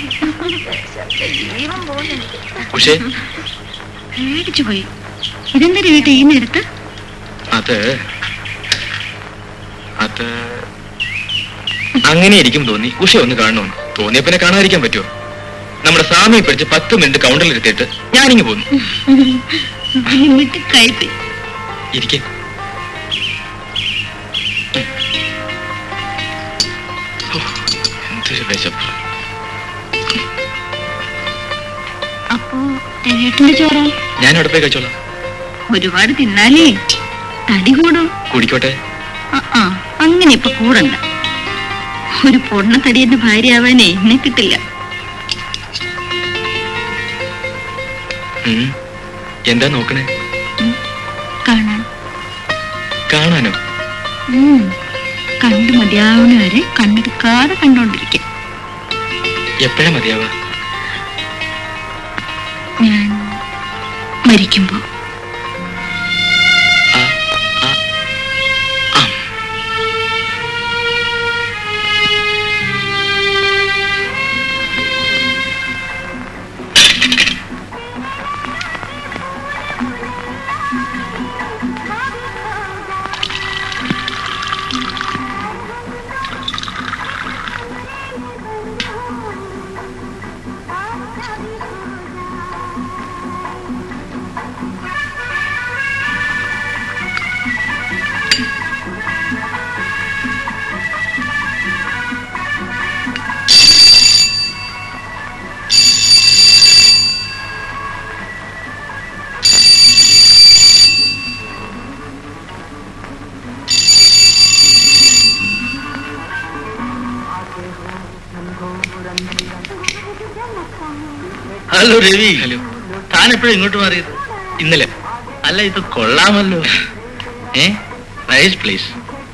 ജീവൻ പോകുന്നു ഉഷേ പേടിച്ചു പോയി ഇതെന്താ വീട്ടിൽ ഈ നേരത്ത് അത് അത് അങ്ങനെ ഇരിക്കും തോന്നി ഉഷ ഒന്ന് കാണണമെന്ന് തോന്നിയ പിന്നെ കാണാതിരിക്കാൻ പറ്റുമോ നമ്മുടെ സ്വാമിയെ പിടിച്ച് പത്ത് മിനിറ്റ് കൗണ്ടറിൽ എടുത്തിട്ട് ഞാനിങ്ങ് പോന്നു മിട്ടുക്കായിപ്പോയി ഇരിക്കെ എന്തൊരു വിശപ്പ് അപ്പോ രവേട്ടന്റെ ചോറോ ഞാൻ അവിടെ പോയി കഴിച്ചോളാം ഒരുപാട് തിന്നാലേ തടി കൂടും കുടിക്കോട്ടെ ആ, ആ അങ്ങനെ ഇപ്പൊ കൂടണ്ട ഒരു പൊണ്ണ തടിയന്റെ ഭാര്യ ആവാനേ എന്നെ കിട്ടില്ല ഉം. എന്താ നോക്കണേ കാണാൻ കാണാനോ ഉം. കണ്ടു മതിയാവുന്ന വരെ കണ്ണെടുക്കാതെ കണ്ടോണ്ടിരിക്കും എപ്പോഴാ മതിയാവാ ഞാൻ മരിക്കുമ്പോ ആ, ആ, ആ. ഹലോ രവി ഹലോ താൻ എപ്പോഴും ഇങ്ങോട്ട് മാറിയത് ഇന്നലെ അല്ല ഇത് കൊള്ളാമല്ലോ ഏ നൈസ് പ്ലേസ്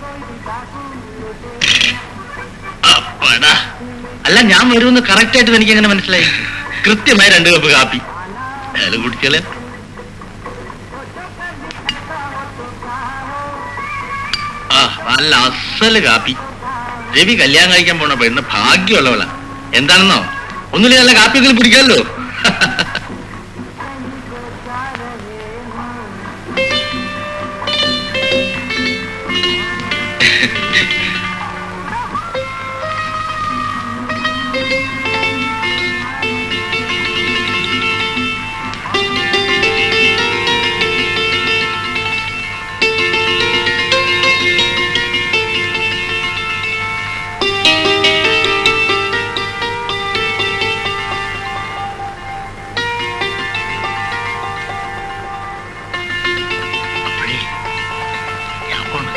അപ്പടാ അല്ല ഞാൻ വരുമെന്ന് കറക്റ്റ് ആയിട്ട് എനിക്ക് എങ്ങനെ മനസ്സിലായി കൃത്യമായി രണ്ട് കപ്പ് കാപ്പി അയാൾ കുടിച്ചോളെ ആ നല്ല അസല് കാപ്പി രവി കല്യാണം കഴിക്കാൻ പോണ പെണ്ണ് ഭാഗ്യമുള്ളവളാ എന്താണെന്നോ ഒന്നുമില്ല നല്ല കാപ്പിയൊക്കെ കുടിക്കാമല്ലോ അപ്പോഴേ ഞാൻ പോണ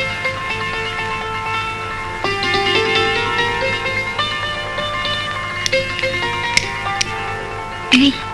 ഏയ്